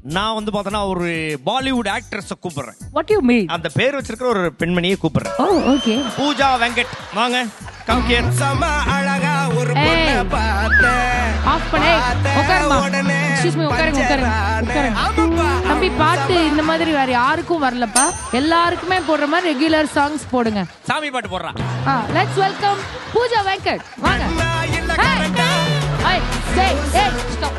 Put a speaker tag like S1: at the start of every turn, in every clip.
S1: நான் வந்து பார்த்தோன்னா ஒரு பாலிவுட் ஆக்ட்ரஸ கூப்பிடுறேன்
S2: வாட் யூ மீன்
S1: அந்த பேர் வச்சிருக்கிற ஒரு பெண்மணியை கூப்பிடுறேன்
S2: ஓ ஓகே
S1: பூஜா வெங்கட் வாங்க கம் ஹியர்
S3: சம அழகா ஒரு
S2: ஏய்.
S3: பொண்ண பார்த்தேன்
S2: ஆஃப் பண்ணே உட்காருமா எக்ஸ்கியூஸ் மீ உட்காருங்க உட்காருங்க உட்காருங்க தம்பி பாட்டு இந்த மாதிரி வேற யாருக்கும் வரலப்பா எல்லாருக்குமே போடுற மாதிரி ரெகுலர் சாங்ஸ் போடுங்க
S1: சாமி பாட்டு போடுறான்
S2: ஆ லெட்ஸ் வெல்கம் பூஜா வெங்கட் வாங்க Hey, hey, hey, stop.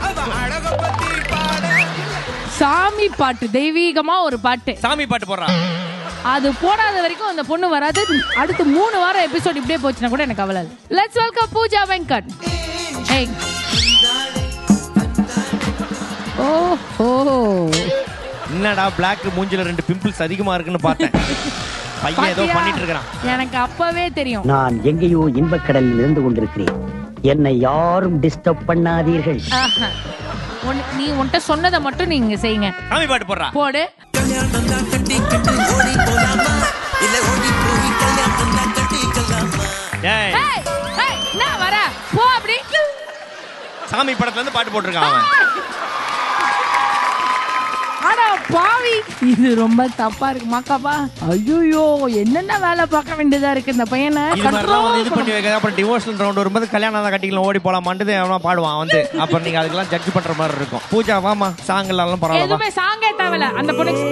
S2: சாமி பாட்டு தெய்வீகமா ஒரு பாட்டு
S1: சாமி பாட்டு போடுறான்
S2: அது போடாத வரைக்கும் அந்த பொண்ணு வராது அடுத்து மூணு வாரம் எபிசோட் இப்படியே போச்சுன்னா கூட எனக்கு கவலை லெட்ஸ் வெல்கம் பூஜா வெங்கட் ஏய் ஓஹோ
S1: என்னடா பிளாக் மூஞ்சில ரெண்டு பிம்பிள்ஸ் அதிகமா இருக்குன்னு பார்த்தேன் பையன் ஏதோ
S2: பாத்தியா?
S1: பண்ணிட்டு இருக்கிறான்
S2: எனக்கு அப்பவே தெரியும்
S4: நான் எங்கேயோ இன்பக்கடலில் இருந்து கொண்டிருக்கிறேன் என்னை யாரும் டிஸ்டர்ப் பண்ணாதீர்கள்
S2: ஆஹா. உன்- நீ உன்கிட்ட சொன்னதை மட்டும் நீங்க செய்யுங்க
S1: சாமி பாட்டு போடுறா
S2: போடு
S1: ஏய்
S2: ஏய், ஏய், என்ன வர போ அப்படி
S1: சாமி படத்துல இருந்து பாட்டு போட்டிருக்கான் அவன்
S2: ஆனா பாவி இது ரொம்ப தப்பா இருக்கு மாக்காப்பா ஐயோ என்னென்ன வேலை பார்க்க வேண்டியதா இருக்கு இந்த பையனை
S1: இது மாதிரிலாம் வந்து இது
S2: control
S1: பண்ணி வைக்க அப்புறம் டிவோர்ஷனல் ரவுண்ட் வரும்போது கல்யாணம் தான் கட்டிக்கலாம் ஓடி போலாமான்ட்டு எவனா பாடுவான் வந்து அப்புறம் நீங்க அதுக்கெல்லாம் ஜட்ஜ் பண்ற மாதிரி இருக்கும் பூஜா வாமா சாங் எல்லாம் பரவாயில்ல
S2: எதுவுமே சாங்கே தேவையில்ல அந்த பொண்ணுக்கு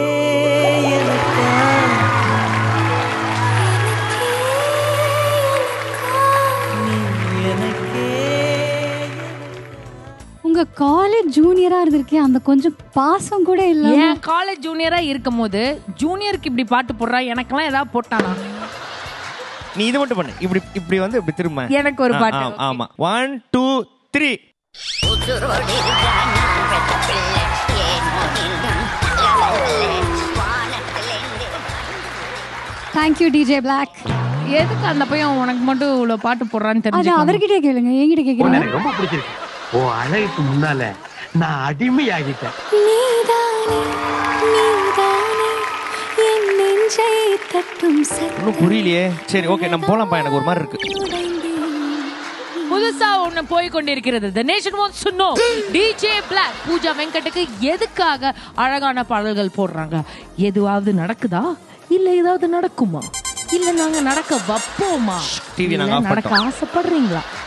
S5: உங்க காலேஜ் ஜூனியரா இருந்திருக்கேன் அந்த கொஞ்சம் பாசம் கூட இல்ல
S2: என் காலேஜ் ஜூனியரா இருக்கும் போது ஜூனியருக்கு இப்படி பாட்டு போடுறா எனக்கெல்லாம் ஏதாவது போட்டானா
S1: நீ இது மட்டும் பண்ணு இப்படி இப்படி வந்து இப்படி திரும்ப
S2: எனக்கு ஒரு
S1: ஆ,
S2: பாட்டு,
S1: ஆ,
S2: okay.
S1: ஆமா one two three
S5: thank you DJ black
S2: எதுக்கு அந்த பையன் உனக்கு மட்டும் இவ்வளவு பாட்டு போடுறான்னு
S5: அது
S2: தெரிஞ்சு
S5: அவர்கிட்ட கேளுங்க என்கிட்ட கேக்குறீங்க
S6: எனக்கு ரொம்ப பிடிச்சிருக்கு ஓ அழகுக்கு முன்னால நான் அடிமையாகிட்டேன்
S5: நீதானே நீதானே என் நெஞ்சை தட்டும்
S1: ஒன்றும் புரியலையே சரி ஓகே நம்ம போலாம்ப்பா எனக்கு ஒரு மாதிரி இருக்கு
S2: புதுசா ஒண்ணு போய் கொண்டிருக்கிறது The Nation wants to know DJ Black Pooja வெங்கட்டுக்கு எதுக்காக அழகான பாடல்கள் போடுறாங்க எதுவாவது நடக்குதா இல்ல ஏதாவது நடக்குமா இல்ல நாங்க நடக்க வைப்போமா
S1: TV
S2: இல்ல
S1: நாங்க off
S2: நடக்க
S1: பண்ணிட்டோம்.
S2: ஆசைப்படுறீங்களா